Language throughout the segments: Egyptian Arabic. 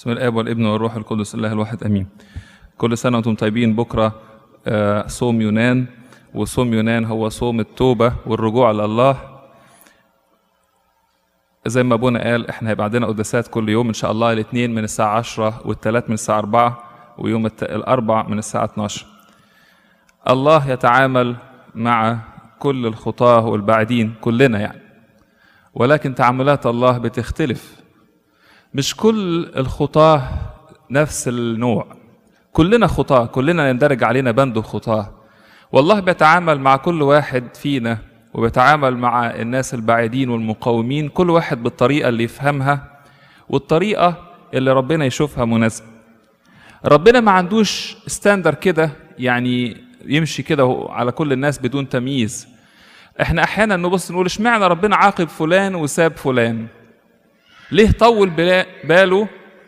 بسم الاب والابن والروح القدس الله الواحد امين كل سنه وانتم طيبين بكره آه، صوم يونان وصوم يونان هو صوم التوبه والرجوع لله زي ما ابونا قال احنا هيبقى عندنا قداسات كل يوم ان شاء الله الاثنين من الساعه 10 والثلاث من الساعه 4 ويوم الت- الاربع من الساعه 12 الله يتعامل مع كل الخطاه والبعيدين كلنا يعني ولكن تعاملات الله بتختلف مش كل الخطاه نفس النوع كلنا خطاه كلنا يندرج علينا بند خطاه والله بيتعامل مع كل واحد فينا وبيتعامل مع الناس البعيدين والمقاومين كل واحد بالطريقه اللي يفهمها والطريقه اللي ربنا يشوفها مناسبه ربنا ما عندوش ستاندر كده يعني يمشي كده على كل الناس بدون تمييز احنا احيانا نبص نقول اشمعنى ربنا عاقب فلان وساب فلان ليه طول بلا- باله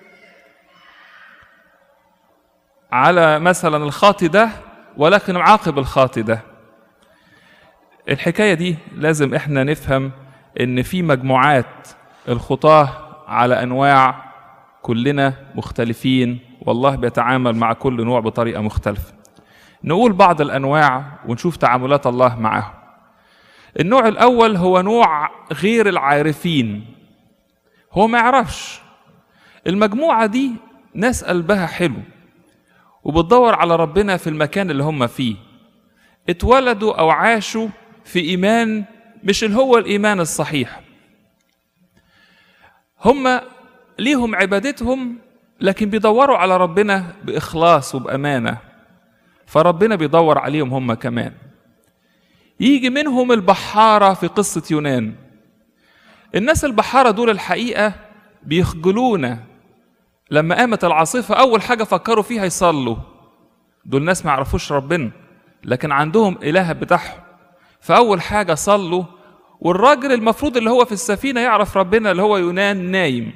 على مثلا الخاطي ده ولكن عاقب الخاطي ده الحكايه دي لازم احنا نفهم ان في مجموعات الخطاه على انواع كلنا مختلفين والله بيتعامل مع كل نوع بطريقه مختلفه نقول بعض الانواع ونشوف تعاملات الله معهم النوع الاول هو نوع غير العارفين هو ما يعرفش المجموعه دي ناس قلبها حلو وبتدور على ربنا في المكان اللي هم فيه اتولدوا او عاشوا في ايمان مش اللي هو الايمان الصحيح هم ليهم عبادتهم لكن بيدوروا على ربنا باخلاص وبامانه فربنا بيدور عليهم هم كمان يجي منهم البحاره في قصه يونان الناس البحاره دول الحقيقه بيخجلونا لما قامت العاصفه اول حاجه فكروا فيها يصلوا دول ناس ما يعرفوش ربنا لكن عندهم اله بتاعهم فاول حاجه صلوا والراجل المفروض اللي هو في السفينه يعرف ربنا اللي هو يونان نايم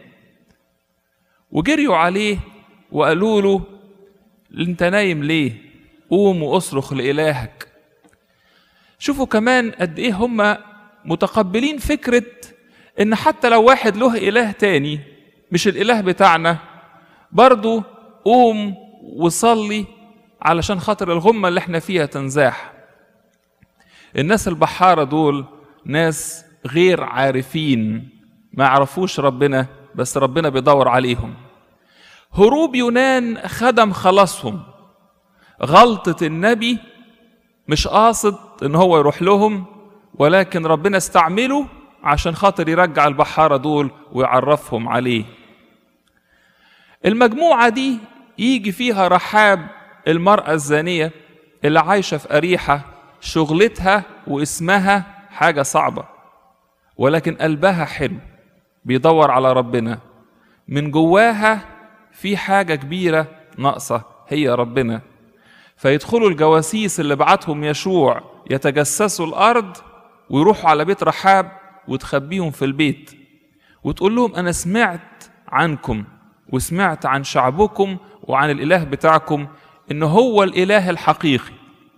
وجريوا عليه وقالوا له انت نايم ليه قوم واصرخ لالهك شوفوا كمان قد ايه هم متقبلين فكره ان حتى لو واحد له اله تاني مش الاله بتاعنا برضو قوم وصلي علشان خاطر الغمه اللي احنا فيها تنزاح الناس البحاره دول ناس غير عارفين ما يعرفوش ربنا بس ربنا بيدور عليهم هروب يونان خدم خلاصهم غلطة النبي مش قاصد ان هو يروح لهم ولكن ربنا استعمله عشان خاطر يرجع البحارة دول ويعرفهم عليه المجموعة دي يجي فيها رحاب المرأة الزانية اللي عايشة في أريحة شغلتها واسمها حاجة صعبة ولكن قلبها حلو بيدور على ربنا من جواها في حاجة كبيرة ناقصة هي ربنا فيدخلوا الجواسيس اللي بعتهم يشوع يتجسسوا الأرض ويروحوا على بيت رحاب وتخبيهم في البيت وتقول لهم أنا سمعت عنكم وسمعت عن شعبكم وعن الإله بتاعكم إن هو الإله الحقيقي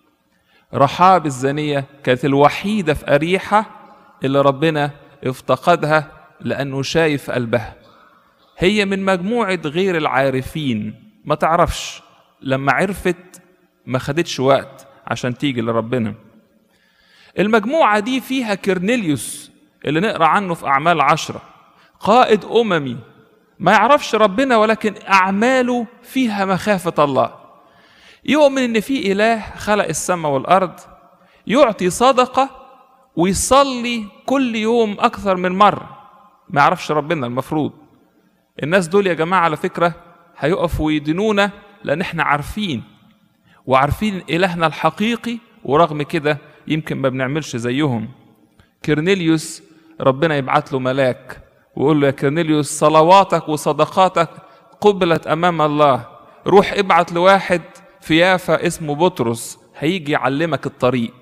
رحاب الزانية كانت الوحيدة في أريحة اللي ربنا افتقدها لأنه شايف قلبها هي من مجموعة غير العارفين ما تعرفش لما عرفت ما خدتش وقت عشان تيجي لربنا المجموعة دي فيها كرنيليوس اللي نقرأ عنه في أعمال عشرة قائد أممي ما يعرفش ربنا ولكن أعماله فيها مخافة الله يؤمن إن في إله خلق السماء والأرض يعطي صدقة ويصلي كل يوم أكثر من مرة ما يعرفش ربنا المفروض الناس دول يا جماعة على فكرة هيقفوا ويدينونا لأن احنا عارفين وعارفين إلهنا الحقيقي ورغم كده يمكن ما بنعملش زيهم كرنيليوس ربنا يبعت له ملاك ويقول له يا كرنيليوس صلواتك وصدقاتك قبلت أمام الله روح ابعت لواحد في يافا اسمه بطرس هيجي يعلمك الطريق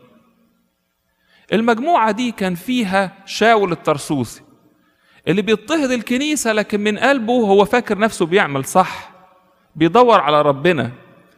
المجموعة دي كان فيها شاول الترسوسي اللي بيضطهد الكنيسة لكن من قلبه هو فاكر نفسه بيعمل صح بيدور على ربنا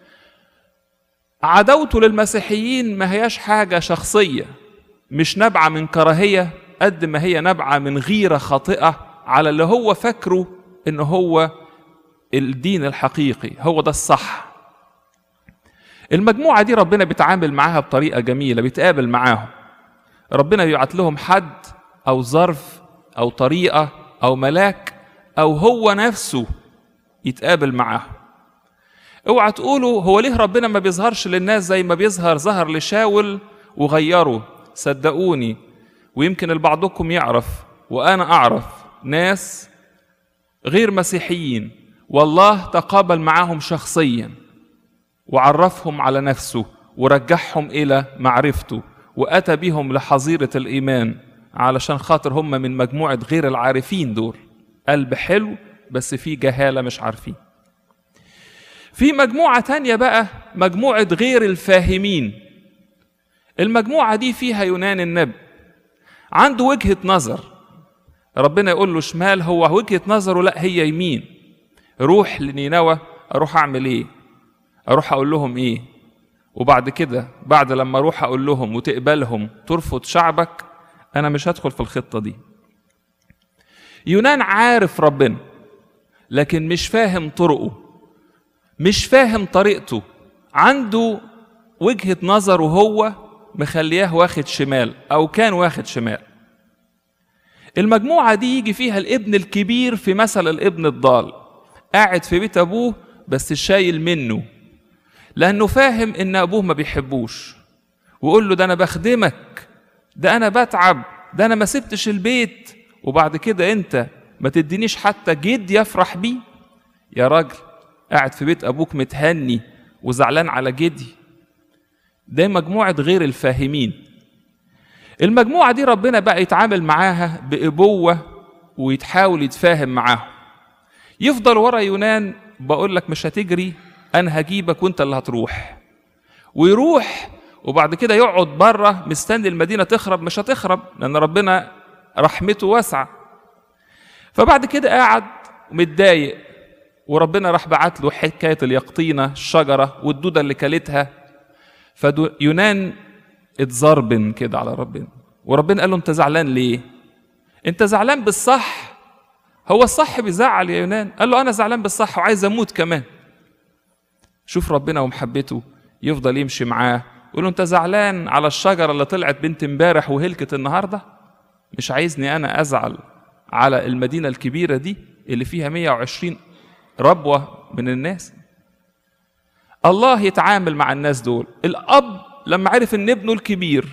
عداوته للمسيحيين ما هياش حاجة شخصية مش نابعة من كراهية قد ما هي نابعة من غيرة خاطئة على اللي هو فاكره إن هو الدين الحقيقي هو ده الصح المجموعة دي ربنا بيتعامل معاها بطريقة جميلة بيتقابل معاهم ربنا بيبعت لهم حد أو ظرف أو طريقة أو ملاك أو هو نفسه يتقابل معاهم اوعى تقولوا هو ليه ربنا ما بيظهرش للناس زي ما بيظهر ظهر لشاول وغيره صدقوني ويمكن البعضكم يعرف وانا اعرف ناس غير مسيحيين والله تقابل معاهم شخصيا وعرفهم على نفسه ورجعهم الى معرفته واتى بهم لحظيره الايمان علشان خاطر هم من مجموعه غير العارفين دول قلب حلو بس في جهاله مش عارفين في مجموعة تانية بقى مجموعة غير الفاهمين المجموعة دي فيها يونان النبي عنده وجهة نظر ربنا يقول له شمال هو وجهة نظره لا هي يمين روح لنينوى اروح اعمل ايه اروح اقول لهم ايه وبعد كده بعد لما اروح اقول لهم وتقبلهم ترفض شعبك انا مش هدخل في الخطة دي يونان عارف ربنا لكن مش فاهم طرقه مش فاهم طريقته عنده وجهة نظره هو مخلياه واخد شمال أو كان واخد شمال المجموعة دي يجي فيها الابن الكبير في مثل الابن الضال قاعد في بيت أبوه بس شايل منه لأنه فاهم إن أبوه ما بيحبوش ويقول له ده أنا بخدمك ده أنا بتعب ده أنا ما سبتش البيت وبعد كده أنت ما تدينيش حتى جد يفرح بيه يا راجل قاعد في بيت ابوك متهني وزعلان على جدي ده مجموعه غير الفاهمين المجموعه دي ربنا بقى يتعامل معاها بابوه ويتحاول يتفاهم معاهم يفضل ورا يونان بقول لك مش هتجري انا هجيبك وانت اللي هتروح ويروح وبعد كده يقعد بره مستني المدينه تخرب مش هتخرب لان ربنا رحمته واسعه فبعد كده قاعد ومتضايق وربنا راح بعت له حكايه اليقطينه الشجره والدوده اللي كلتها فيونان اتزربن كده على ربنا وربنا قال له انت زعلان ليه انت زعلان بالصح هو الصح بيزعل يا يونان قال له انا زعلان بالصح وعايز اموت كمان شوف ربنا ومحبته يفضل يمشي معاه يقول له انت زعلان على الشجره اللي طلعت بنت امبارح وهلكت النهارده مش عايزني انا ازعل على المدينه الكبيره دي اللي فيها 120 ربوة من الناس الله يتعامل مع الناس دول الأب لما عرف إن ابنه الكبير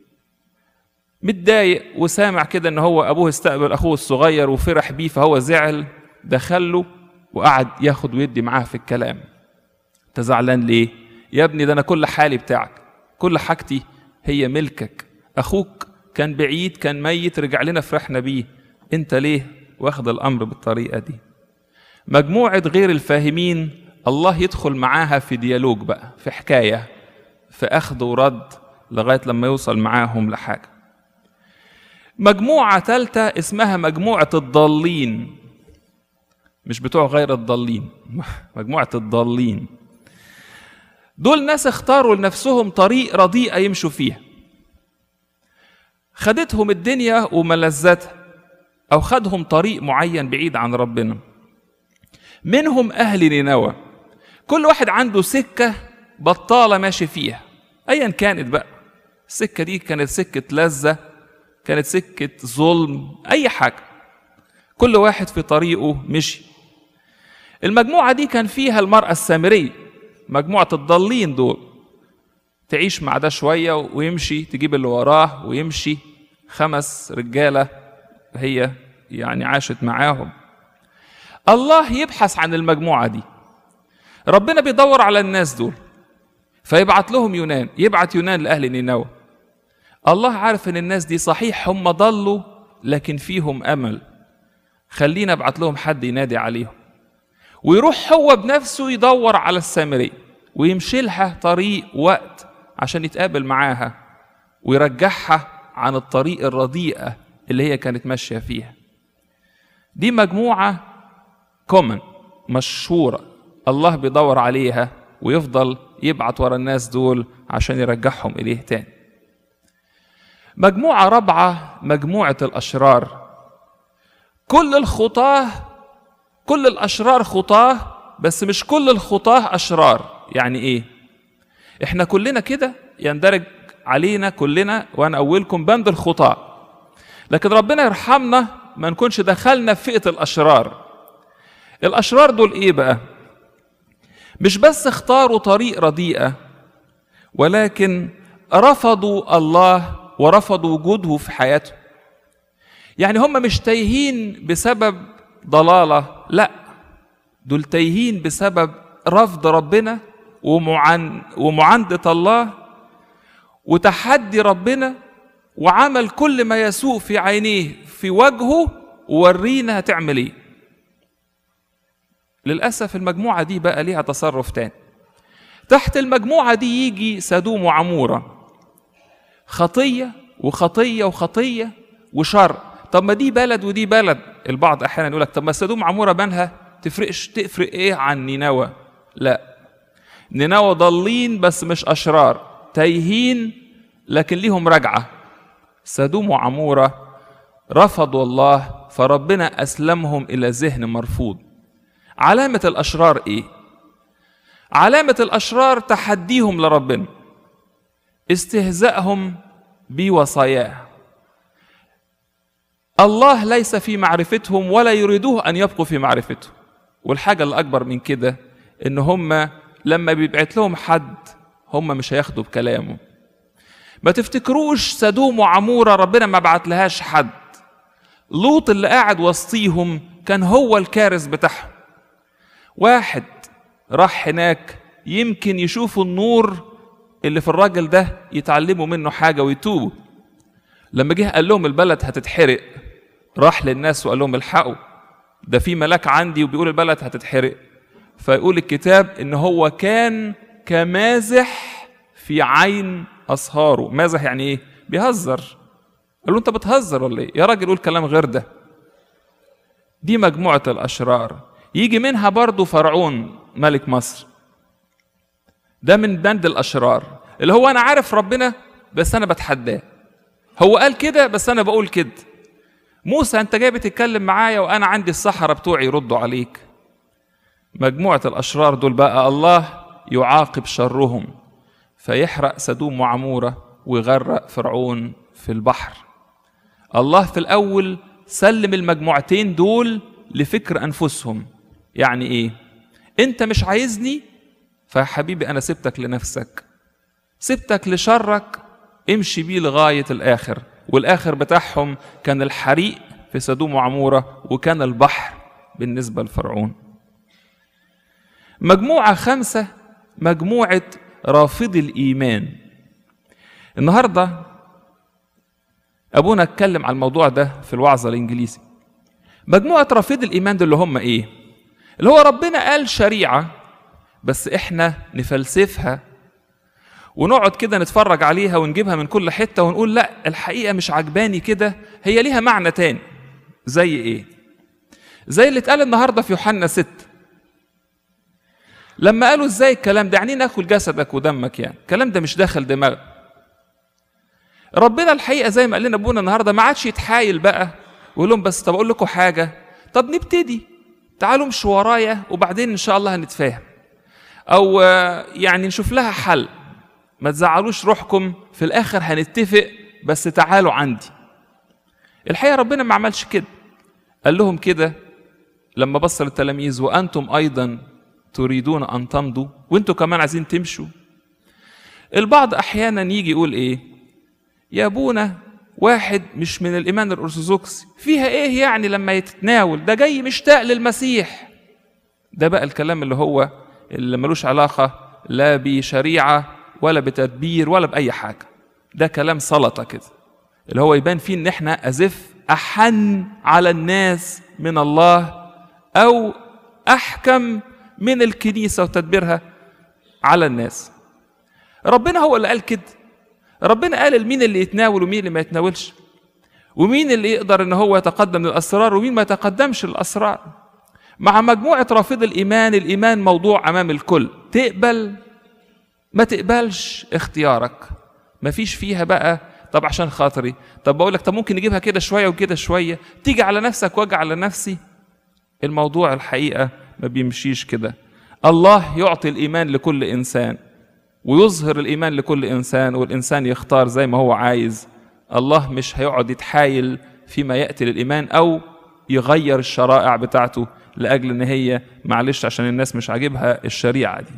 متضايق وسامع كده إن هو أبوه استقبل أخوه الصغير وفرح بيه فهو زعل دخله وقعد ياخد ويدي معاه في الكلام أنت زعلان ليه؟ يا ابني ده أنا كل حالي بتاعك كل حاجتي هي ملكك أخوك كان بعيد كان ميت رجع لنا فرحنا بيه أنت ليه واخد الأمر بالطريقة دي؟ مجموعة غير الفاهمين الله يدخل معاها في ديالوج بقى في حكاية في أخذ ورد لغاية لما يوصل معاهم لحاجة مجموعة ثالثة اسمها مجموعة الضالين مش بتوع غير الضالين مجموعة الضالين دول ناس اختاروا لنفسهم طريق رديئة يمشوا فيها خدتهم الدنيا وملذتها أو خدهم طريق معين بعيد عن ربنا منهم أهل نينوى كل واحد عنده سكة بطالة ماشي فيها أيا كانت بقى السكة دي كانت سكة لذة كانت سكة ظلم أي حاجة كل واحد في طريقه مشي المجموعة دي كان فيها المرأة السامرية مجموعة الضالين دول تعيش مع ده شوية ويمشي تجيب اللي وراه ويمشي خمس رجالة هي يعني عاشت معاهم الله يبحث عن المجموعة دي ربنا بيدور على الناس دول فيبعت لهم يونان يبعت يونان لأهل نينوى الله عارف ان الناس دي صحيح هم ضلوا لكن فيهم امل خلينا ابعت لهم حد ينادي عليهم ويروح هو بنفسه يدور على السامرية ويمشي لها طريق وقت عشان يتقابل معاها ويرجعها عن الطريق الرديئة اللي هي كانت ماشية فيها دي مجموعة كومن مشهورة الله بيدور عليها ويفضل يبعت ورا الناس دول عشان يرجعهم إليه تاني مجموعة رابعة مجموعة الأشرار كل الخطاة كل الاشرار خطاه بس مش كل الخطاه اشرار يعني ايه احنا كلنا كده يندرج علينا كلنا وانا اولكم بند الخطاه لكن ربنا يرحمنا ما نكونش دخلنا في فئه الاشرار الاشرار دول ايه بقى مش بس اختاروا طريق رديئه ولكن رفضوا الله ورفضوا وجوده في حياتهم يعني هم مش تايهين بسبب ضلاله لا دول تايهين بسبب رفض ربنا ومعن ومعاندة الله وتحدي ربنا وعمل كل ما يسوء في عينيه في وجهه وورينا هتعمل ايه للأسف المجموعة دي بقى ليها تصرف تاني تحت المجموعة دي يجي سدوم وعمورة خطية وخطية وخطية وشر طب ما دي بلد ودي بلد البعض أحيانا يقول لك طب ما سدوم وعمورة بينها تفرقش تفرق ايه عن نينوى لا نينوى ضالين بس مش أشرار تايهين لكن ليهم رجعة سدوم وعمورة رفضوا الله فربنا أسلمهم إلى ذهن مرفوض علامة الأشرار إيه؟ علامة الأشرار تحديهم لربنا استهزائهم بوصاياه الله ليس في معرفتهم ولا يريدوه أن يبقوا في معرفته والحاجة الأكبر من كده إن هم لما بيبعت لهم حد هم مش هياخدوا بكلامه ما تفتكروش سدوم وعمورة ربنا ما بعت لهاش حد لوط اللي قاعد وسطيهم كان هو الكارث بتاعهم واحد راح هناك يمكن يشوفوا النور اللي في الراجل ده يتعلموا منه حاجة ويتوبوا لما جه قال لهم البلد هتتحرق راح للناس وقال لهم الحقوا ده في ملاك عندي وبيقول البلد هتتحرق فيقول الكتاب ان هو كان كمازح في عين اصهاره مازح يعني ايه بيهزر قال له انت بتهزر ولا ايه يا راجل قول كلام غير ده دي مجموعه الاشرار يجي منها برضو فرعون ملك مصر ده من بند الاشرار اللي هو انا عارف ربنا بس انا بتحداه هو قال كده بس انا بقول كده موسى انت جاي بتتكلم معايا وانا عندي السحرة بتوعي يردوا عليك مجموعة الاشرار دول بقى الله يعاقب شرهم فيحرق سدوم وعمورة ويغرق فرعون في البحر الله في الاول سلم المجموعتين دول لفكر انفسهم يعني ايه انت مش عايزني فيا حبيبي انا سبتك لنفسك سبتك لشرك امشي بيه لغايه الاخر والاخر بتاعهم كان الحريق في سدوم وعموره وكان البحر بالنسبه لفرعون مجموعه خمسه مجموعه رافضي الايمان النهارده ابونا اتكلم على الموضوع ده في الوعظه الانجليزي مجموعه رافضي الايمان دول اللي هم ايه اللي هو ربنا قال شريعه بس احنا نفلسفها ونقعد كده نتفرج عليها ونجيبها من كل حته ونقول لا الحقيقه مش عجباني كده هي ليها معنى تاني زي ايه زي اللي اتقال النهارده في يوحنا 6 لما قالوا ازاي الكلام ده يعني ناكل جسدك ودمك يعني الكلام ده مش داخل دماغ ربنا الحقيقه زي ما قال لنا ابونا النهارده ما عادش يتحايل بقى ويقول لهم بس طب اقول لكم حاجه طب نبتدي تعالوا امشوا ورايا وبعدين ان شاء الله هنتفاهم او يعني نشوف لها حل ما تزعلوش روحكم في الاخر هنتفق بس تعالوا عندي الحقيقه ربنا ما عملش كده قال لهم كده لما بص للتلاميذ وانتم ايضا تريدون ان تمضوا وانتم كمان عايزين تمشوا البعض احيانا يجي يقول ايه يا ابونا واحد مش من الايمان الارثوذكسي فيها ايه يعني لما يتناول ده جاي مشتاق للمسيح ده بقى الكلام اللي هو اللي ملوش علاقه لا بشريعه ولا بتدبير ولا باي حاجه ده كلام سلطه كده اللي هو يبان فيه ان احنا ازف احن على الناس من الله او احكم من الكنيسه وتدبيرها على الناس ربنا هو اللي قال كده ربنا قال مين اللي يتناول ومين اللي ما يتناولش ومين اللي يقدر ان هو يتقدم للاسرار ومين ما يتقدمش للاسرار مع مجموعه رافض الايمان الايمان موضوع امام الكل تقبل ما تقبلش اختيارك ما فيش فيها بقى طب عشان خاطري طب بقول لك طب ممكن نجيبها كده شويه وكده شويه تيجي على نفسك واجي على نفسي الموضوع الحقيقة ما بيمشيش كده الله يعطي الإيمان لكل إنسان ويظهر الإيمان لكل إنسان والإنسان يختار زي ما هو عايز الله مش هيقعد يتحايل فيما يأتي للإيمان أو يغير الشرائع بتاعته لأجل إن هي معلش عشان الناس مش عاجبها الشريعة دي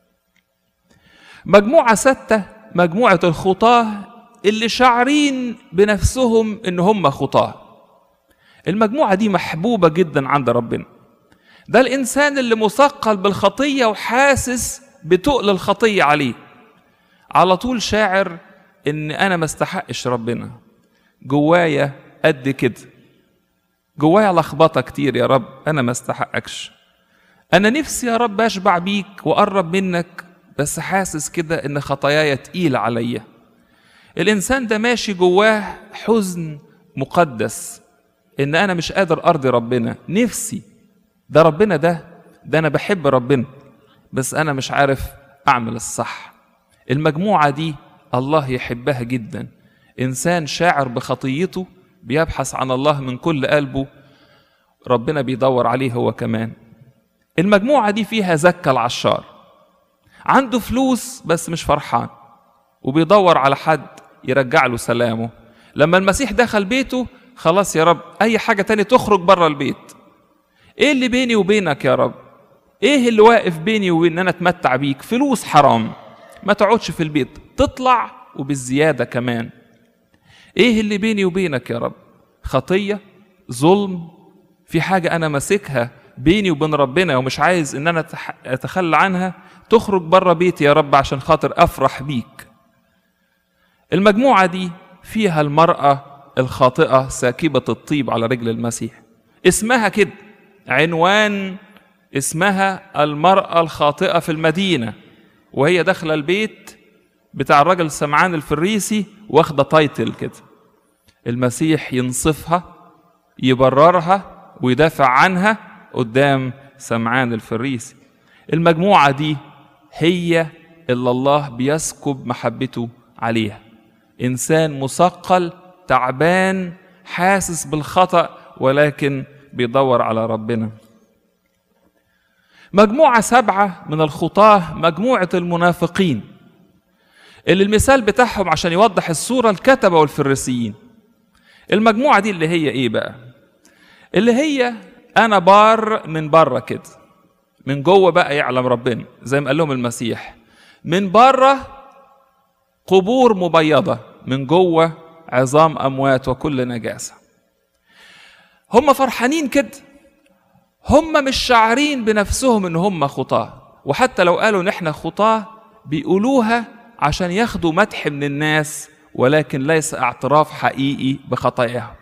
مجموعة ستة مجموعة الخطاة اللي شعرين بنفسهم إن هم خطاة المجموعة دي محبوبة جدا عند ربنا ده الإنسان اللي مثقل بالخطية وحاسس بتقل الخطية عليه على طول شاعر إن أنا ما استحقش ربنا جوايا قد كده جوايا لخبطة كتير يا رب أنا ما استحقكش أنا نفسي يا رب أشبع بيك وأقرب منك بس حاسس كده إن خطاياي تقيلة عليا الإنسان ده ماشي جواه حزن مقدس إن أنا مش قادر أرضي ربنا نفسي ده ربنا ده ده أنا بحب ربنا بس أنا مش عارف أعمل الصح المجموعة دي الله يحبها جدا إنسان شاعر بخطيته بيبحث عن الله من كل قلبه ربنا بيدور عليه هو كمان المجموعة دي فيها زكى العشار عنده فلوس بس مش فرحان وبيدور على حد يرجع له سلامه لما المسيح دخل بيته خلاص يا رب أي حاجة تاني تخرج بره البيت إيه اللي بيني وبينك يا رب إيه اللي واقف بيني وبين إن أنا أتمتع بيك فلوس حرام ما تقعدش في البيت تطلع وبالزيادة كمان ايه اللي بيني وبينك يا رب خطيه ظلم في حاجه انا ماسكها بيني وبين ربنا ومش عايز ان انا اتخلى عنها تخرج بره بيتي يا رب عشان خاطر افرح بيك المجموعه دي فيها المراه الخاطئه ساكبه الطيب على رجل المسيح اسمها كده عنوان اسمها المراه الخاطئه في المدينه وهي داخله البيت بتاع الراجل سمعان الفريسي واخده تايتل كده المسيح ينصفها يبررها ويدافع عنها قدام سمعان الفريسي المجموعه دي هي اللي الله بيسكب محبته عليها انسان مثقل تعبان حاسس بالخطا ولكن بيدور على ربنا مجموعه سبعه من الخطاه مجموعه المنافقين اللي المثال بتاعهم عشان يوضح الصورة الكتبة والفريسيين المجموعة دي اللي هي ايه بقى اللي هي انا بار من بره كده من جوه بقى يعلم ربنا زي ما قال لهم المسيح من بره قبور مبيضة من جوه عظام أموات وكل نجاسة هم فرحانين كده هم مش شاعرين بنفسهم ان هم خطاه وحتى لو قالوا ان احنا خطاه بيقولوها عشان ياخدوا مدح من الناس ولكن ليس اعتراف حقيقي بخطاياهم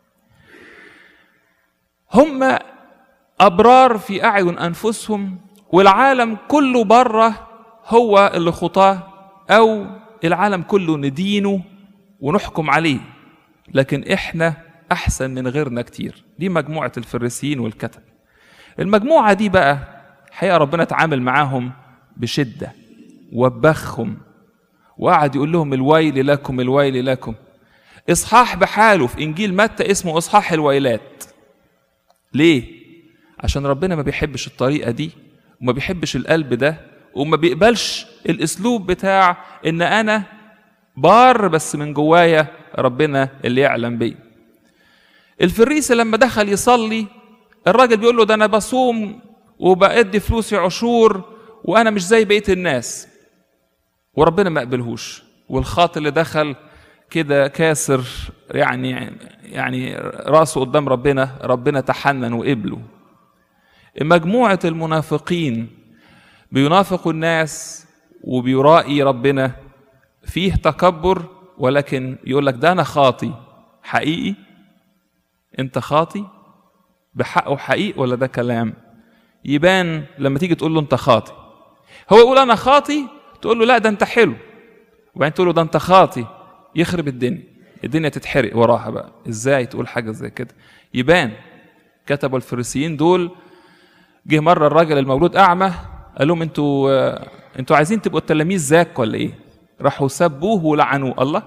هم ابرار في اعين انفسهم والعالم كله بره هو اللي خطاه او العالم كله ندينه ونحكم عليه لكن احنا احسن من غيرنا كتير دي مجموعه الفريسيين والكتب المجموعه دي بقى حقيقه ربنا اتعامل معاهم بشده وبخهم وقعد يقول لهم الويل لكم الويل لكم اصحاح بحاله في انجيل متى اسمه اصحاح الويلات ليه عشان ربنا ما بيحبش الطريقه دي وما بيحبش القلب ده وما بيقبلش الاسلوب بتاع ان انا بار بس من جوايا ربنا اللي يعلم بيه الفريسي لما دخل يصلي الراجل بيقول له ده انا بصوم وبأدي فلوسي عشور وانا مش زي بقيه الناس وربنا ما قبلهوش والخاطئ اللي دخل كده كاسر يعني يعني راسه قدام ربنا ربنا تحنن وقبله مجموعة المنافقين بينافقوا الناس وبيرائي ربنا فيه تكبر ولكن يقول لك ده انا خاطي حقيقي انت خاطي بحقه حقيقي ولا ده كلام يبان لما تيجي تقول له انت خاطي هو يقول انا خاطي تقول له لا ده انت حلو وبعدين تقول له ده انت خاطي يخرب الدنيا الدنيا تتحرق وراها بقى ازاي تقول حاجه زي كده يبان كتبوا الفريسيين دول جه مره الراجل المولود اعمى قال لهم انتوا انتوا عايزين تبقوا التلاميذ ذاك ولا ايه راحوا سبوه ولعنوه الله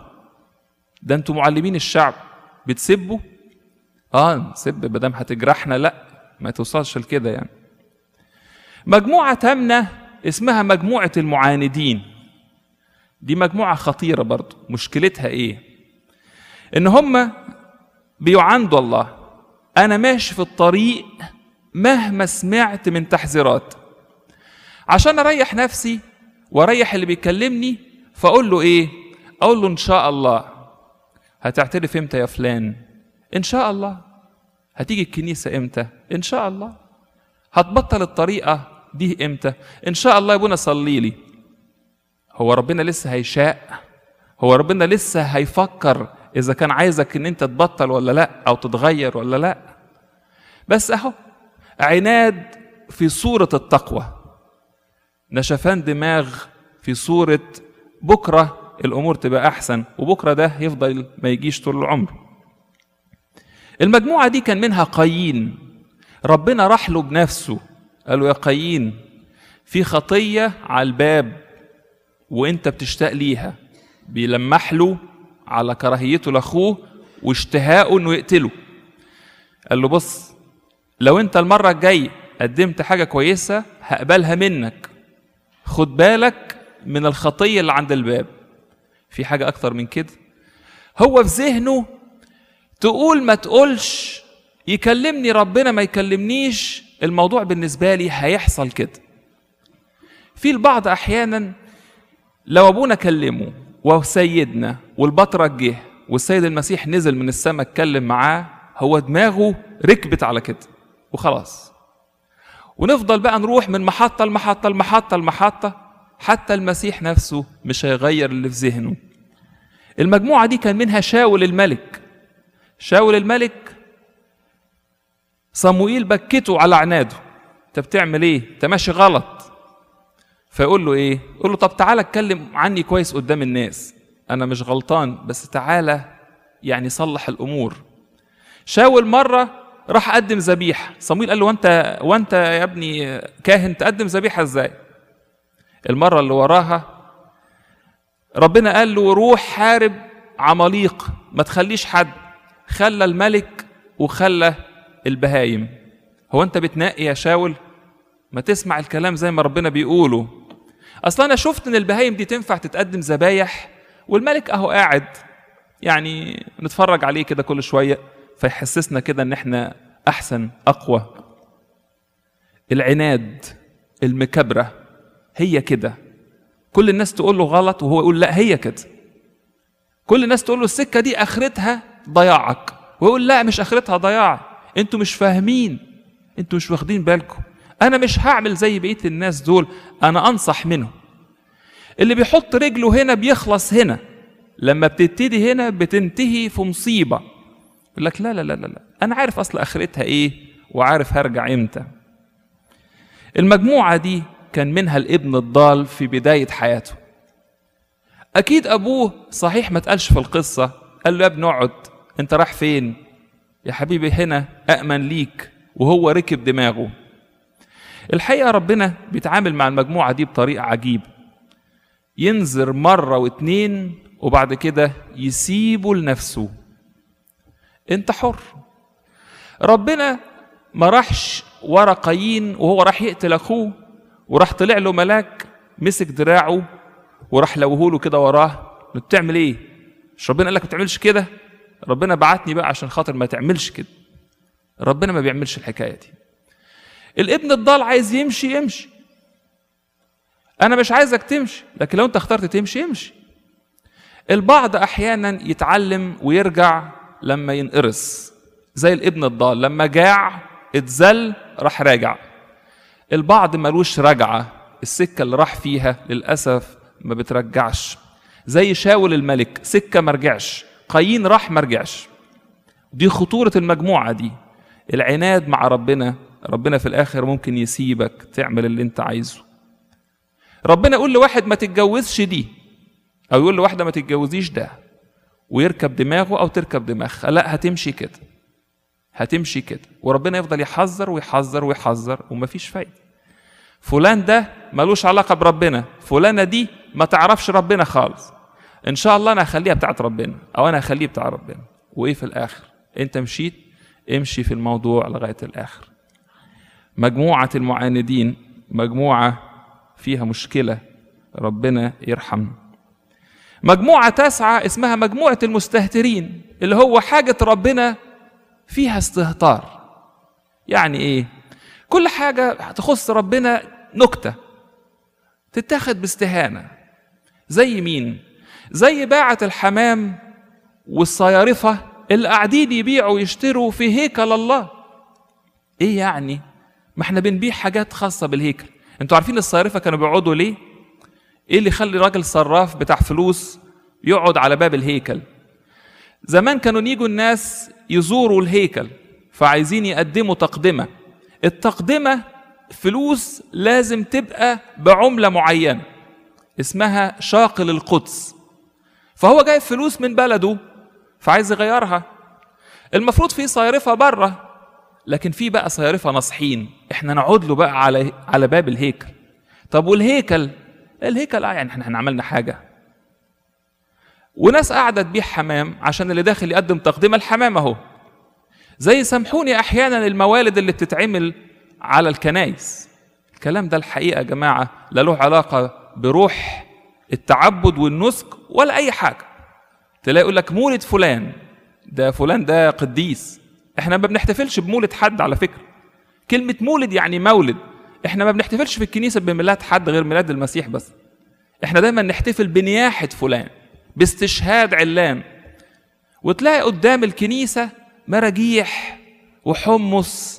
ده انتوا معلمين الشعب بتسبوا اه نسب ما دام هتجرحنا لا ما توصلش لكده يعني مجموعة تامنة اسمها مجموعة المعاندين دي مجموعة خطيرة برضو مشكلتها ايه ان هم بيعاندوا الله انا ماشي في الطريق مهما سمعت من تحذيرات عشان اريح نفسي واريح اللي بيكلمني فاقول له ايه اقول له ان شاء الله هتعترف امتى يا فلان ان شاء الله هتيجي الكنيسه امتى ان شاء الله هتبطل الطريقه دي امتى ان شاء الله يا ابونا صلي لي هو ربنا لسه هيشاء هو ربنا لسه هيفكر اذا كان عايزك ان انت تبطل ولا لا او تتغير ولا لا بس اهو عناد في صوره التقوى نشفان دماغ في صوره بكره الامور تبقى احسن وبكره ده يفضل ما يجيش طول العمر المجموعه دي كان منها قايين ربنا راح له بنفسه قال له يا قايين في خطيه على الباب وانت بتشتاق ليها بيلمح له على كراهيته لاخوه واشتهاءه انه يقتله قال له بص لو انت المره الجايه قدمت حاجه كويسه هقبلها منك خد بالك من الخطيه اللي عند الباب في حاجه اكتر من كده هو في ذهنه تقول ما تقولش يكلمني ربنا ما يكلمنيش الموضوع بالنسبه لي هيحصل كده في البعض احيانا لو ابونا كلمه وسيدنا والبطرك جه والسيد المسيح نزل من السماء اتكلم معاه هو دماغه ركبت على كده وخلاص ونفضل بقى نروح من محطة لمحطة لمحطة لمحطة حتى المسيح نفسه مش هيغير اللي في ذهنه المجموعة دي كان منها شاول الملك شاول الملك صموئيل بكته على عناده انت بتعمل ايه انت ماشي غلط فيقول له ايه يقول له طب تعالى اتكلم عني كويس قدام الناس انا مش غلطان بس تعالى يعني صلح الامور شاول مره راح قدم ذبيحه صمويل قال له وانت وانت يا ابني كاهن تقدم ذبيحه ازاي المره اللي وراها ربنا قال له روح حارب عماليق ما تخليش حد خلى الملك وخلى البهايم هو انت بتنقي يا شاول ما تسمع الكلام زي ما ربنا بيقوله اصلا انا شفت ان البهايم دي تنفع تتقدم ذبايح والملك اهو قاعد يعني نتفرج عليه كده كل شويه فيحسسنا كده ان احنا احسن اقوى العناد المكبره هي كده كل الناس تقول له غلط وهو يقول لا هي كده كل الناس تقول له السكه دي اخرتها ضياعك ويقول لا مش اخرتها ضياع انتوا مش فاهمين انتوا مش واخدين بالكم انا مش هعمل زي بقيه الناس دول انا انصح منهم اللي بيحط رجله هنا بيخلص هنا لما بتبتدي هنا بتنتهي في مصيبه يقول لك لا لا لا لا لا انا عارف اصل اخرتها ايه وعارف هرجع امتى المجموعه دي كان منها الابن الضال في بدايه حياته اكيد ابوه صحيح ما تقالش في القصه قال له يا ابني اقعد انت رايح فين يا حبيبي هنا أأمن ليك وهو ركب دماغه الحقيقة ربنا بيتعامل مع المجموعة دي بطريقة عجيبة ينذر مرة واتنين وبعد كده يسيبه لنفسه انت حر ربنا ما راحش ورا قايين وهو راح يقتل اخوه وراح طلع له ملاك مسك دراعه وراح لوهوله كده وراه بتعمل ايه مش ربنا قال لك ما تعملش كده ربنا بعتني بقى عشان خاطر ما تعملش كده ربنا ما بيعملش الحكايه دي الابن الضال عايز يمشي يمشي انا مش عايزك تمشي لكن لو انت اخترت تمشي امشي البعض احيانا يتعلم ويرجع لما ينقرص زي الابن الضال لما جاع اتذل راح راجع البعض ملوش رجعه السكه اللي راح فيها للاسف ما بترجعش زي شاول الملك سكه ما رجعش قايين راح ما رجعش دي خطورة المجموعة دي العناد مع ربنا ربنا في الآخر ممكن يسيبك تعمل اللي أنت عايزه ربنا يقول لواحد ما تتجوزش دي أو يقول لواحدة ما تتجوزيش ده ويركب دماغه أو تركب دماغها لا هتمشي كده هتمشي كده وربنا يفضل يحذر ويحذر ويحذر ومفيش فايدة فلان ده ملوش علاقة بربنا فلانة دي ما تعرفش ربنا خالص ان شاء الله انا هخليها بتاعت ربنا او انا هخليه بتاع ربنا وايه في الاخر انت مشيت امشي في الموضوع لغايه الاخر مجموعة المعاندين مجموعة فيها مشكلة ربنا يرحمنا مجموعة تاسعة اسمها مجموعة المستهترين اللي هو حاجة ربنا فيها استهتار يعني ايه كل حاجة تخص ربنا نكتة تتاخد باستهانة زي مين زي باعة الحمام والصيارفة اللي قاعدين يبيعوا ويشتروا في هيكل الله ايه يعني ما احنا بنبيع حاجات خاصة بالهيكل انتوا عارفين الصيارفة كانوا بيقعدوا ليه ايه اللي يخلي راجل صراف بتاع فلوس يقعد على باب الهيكل زمان كانوا يجوا الناس يزوروا الهيكل فعايزين يقدموا تقدمة التقدمة فلوس لازم تبقى بعملة معينة اسمها شاقل القدس فهو جايب فلوس من بلده فعايز يغيرها المفروض في صيارفة بره لكن في بقى صيارفة ناصحين احنا نقعد له بقى على على باب الهيكل طب والهيكل الهيكل اه يعني احنا عملنا حاجة وناس قاعدة تبيع حمام عشان اللي داخل يقدم تقدمة الحمام اهو زي سامحوني احيانا الموالد اللي بتتعمل على الكنايس الكلام ده الحقيقة يا جماعة لا له علاقة بروح التعبد والنسك ولا أي حاجة تلاقي يقول لك مولد فلان ده فلان ده قديس احنا ما بنحتفلش بمولد حد على فكرة كلمة مولد يعني مولد احنا ما بنحتفلش في الكنيسة بميلاد حد غير ميلاد المسيح بس احنا دايما نحتفل بنياحة فلان باستشهاد علان وتلاقي قدام الكنيسة مراجيح وحمص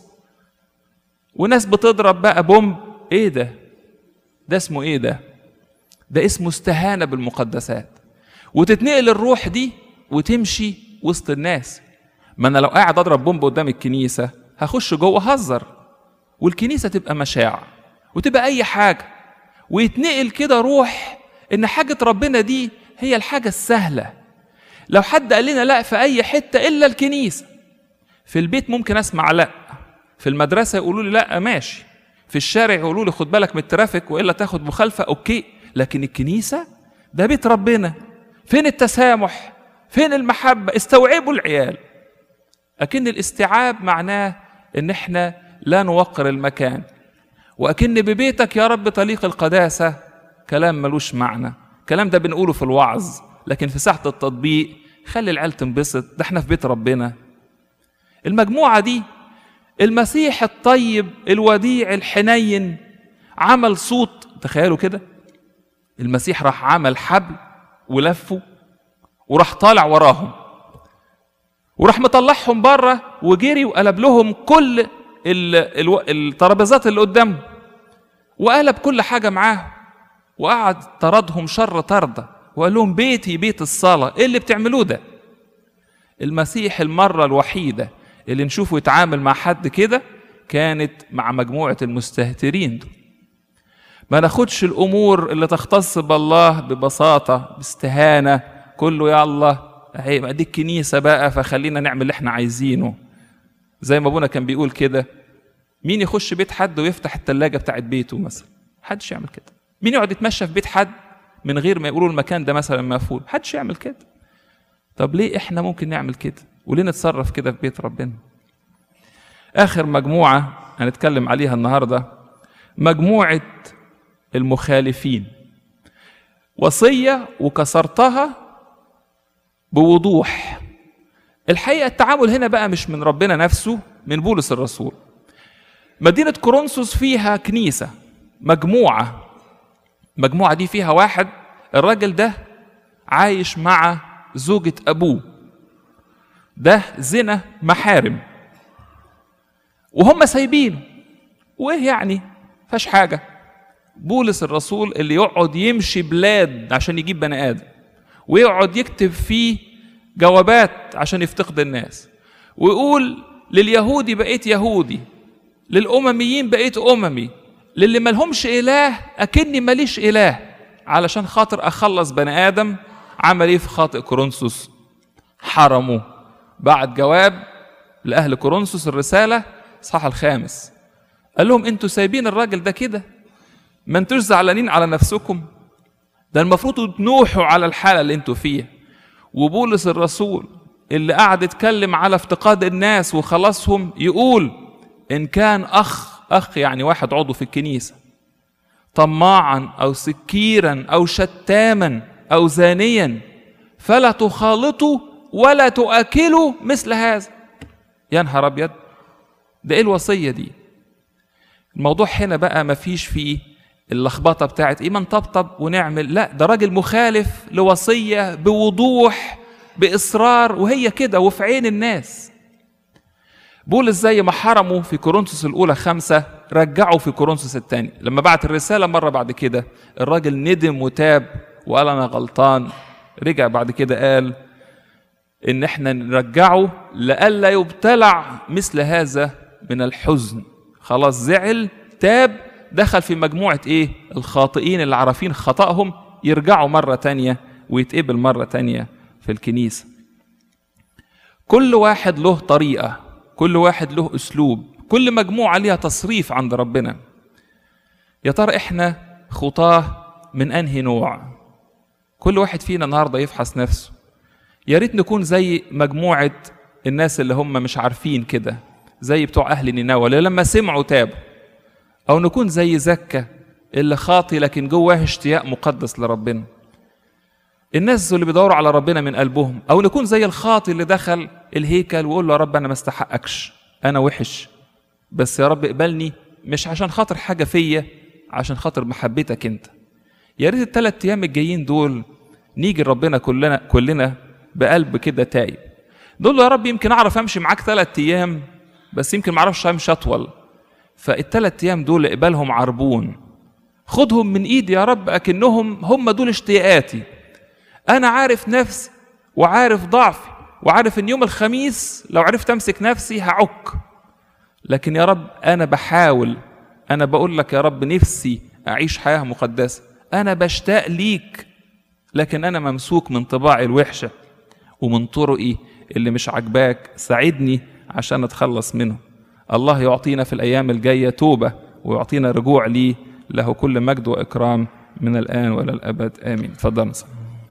وناس بتضرب بقى بومب ايه ده ده اسمه ايه ده ده اسمه استهانة بالمقدسات وتتنقل الروح دي وتمشي وسط الناس ما انا لو قاعد اضرب بومب قدام الكنيسة هخش جوه هزر والكنيسة تبقى مشاع وتبقى اي حاجة ويتنقل كده روح ان حاجة ربنا دي هي الحاجة السهلة لو حد قال لنا لا في اي حتة الا الكنيسة في البيت ممكن اسمع لا في المدرسة يقولوا لي لا ماشي في الشارع يقولوا لي خد بالك من الترافيك والا تاخد مخالفة اوكي لكن الكنيسة ده بيت ربنا فين التسامح فين المحبة استوعبوا العيال أكن الاستيعاب معناه إن إحنا لا نوقر المكان وأكن ببيتك يا رب طليق القداسة كلام ملوش معنى كلام ده بنقوله في الوعظ لكن في ساحة التطبيق خلي العيال تنبسط ده احنا في بيت ربنا المجموعة دي المسيح الطيب الوديع الحنين عمل صوت تخيلوا كده المسيح راح عمل حبل ولفه وراح طالع وراهم وراح مطلعهم بره وجري وقلب لهم كل الترابيزات اللي قدامه وقلب كل حاجه معاهم وقعد طردهم شر طرده وقال لهم بيتي بيت الصلاه ايه اللي بتعملوه ده المسيح المره الوحيده اللي نشوفه يتعامل مع حد كده كانت مع مجموعه المستهترين دول ما ناخدش الامور اللي تختص بالله ببساطه باستهانه كله يا الله هيبقى دي الكنيسه بقى فخلينا نعمل اللي احنا عايزينه زي ما ابونا كان بيقول كده مين يخش بيت حد ويفتح التلاجة بتاعت بيته مثلا محدش يعمل كده مين يقعد يتمشى في بيت حد من غير ما يقولوا المكان ده مثلا مقفول محدش يعمل كده طب ليه احنا ممكن نعمل كده وليه نتصرف كده في بيت ربنا اخر مجموعه هنتكلم عليها النهارده مجموعه المخالفين وصيه وكسرتها بوضوح الحقيقه التعامل هنا بقى مش من ربنا نفسه من بولس الرسول مدينه كورنثوس فيها كنيسه مجموعه المجموعه دي فيها واحد الراجل ده عايش مع زوجة أبوه ده زنا محارم وهم سايبينه وإيه يعني فاش حاجة بولس الرسول اللي يقعد يمشي بلاد عشان يجيب بني آدم ويقعد يكتب فيه جوابات عشان يفتقد الناس ويقول لليهودي بقيت يهودي للأمميين بقيت أممي للي ملهمش إله أكني ماليش إله علشان خاطر أخلص بني آدم عمل إيه في خاطئ كورنثوس حرمه بعد جواب لأهل كورنثوس الرسالة صح الخامس قال لهم انتوا سايبين الراجل ده كده ما انتوش زعلانين على نفسكم ده المفروض تنوحوا على الحالة اللي انتوا فيها وبولس الرسول اللي قعد يتكلم على افتقاد الناس وخلاصهم يقول إن كان أخ اخ يعني واحد عضو في الكنيسه طماعا او سكيرا او شتاما او زانيا فلا تخالطوا ولا تؤكلوا مثل هذا يا نهار ابيض ده ايه الوصيه دي الموضوع هنا بقى ما فيش فيه اللخبطه بتاعت ايه ما نطبطب ونعمل لا ده راجل مخالف لوصيه بوضوح باصرار وهي كده وفي عين الناس بولس زي ما حرموا في كورنثوس الاولى خمسه رجعوا في كورنثوس الثاني لما بعت الرساله مره بعد كده الراجل ندم وتاب وقال انا غلطان رجع بعد كده قال ان احنا نرجعه لئلا يبتلع مثل هذا من الحزن خلاص زعل تاب دخل في مجموعة ايه الخاطئين اللي عارفين خطأهم يرجعوا مرة تانية ويتقبل مرة تانية في الكنيسة كل واحد له طريقة كل واحد له أسلوب كل مجموعة ليها تصريف عند ربنا يا ترى احنا خطاه من انهي نوع كل واحد فينا النهارده يفحص نفسه يا ريت نكون زي مجموعة الناس اللي هم مش عارفين كده زي بتوع أهل نينوى اللي لما سمعوا تابوا أو نكون زي زكة اللي خاطي لكن جواه اشتياق مقدس لربنا الناس اللي بيدوروا على ربنا من قلبهم أو نكون زي الخاطي اللي دخل الهيكل ويقول له يا رب أنا ما استحقكش أنا وحش بس يا رب اقبلني مش عشان خاطر حاجة فيا عشان خاطر محبتك أنت يا ريت الثلاث أيام الجايين دول نيجي لربنا كلنا كلنا بقلب كده تايب دول يا رب يمكن اعرف امشي معاك ثلاث ايام بس يمكن ما اعرفش امشي اطول فالثلاث ايام دول اقبالهم عربون خدهم من ايدي يا رب اكنهم هم دول اشتياقاتي انا عارف نفسي وعارف ضعفي وعارف ان يوم الخميس لو عرفت امسك نفسي هعك لكن يا رب انا بحاول انا بقول لك يا رب نفسي اعيش حياه مقدسه انا بشتاق ليك لكن انا ممسوك من طباعي الوحشه ومن طرقي اللي مش عاجباك ساعدني عشان اتخلص منه الله يعطينا في الايام الجايه توبه ويعطينا رجوع ليه له كل مجد واكرام من الان والى الابد امين تفضل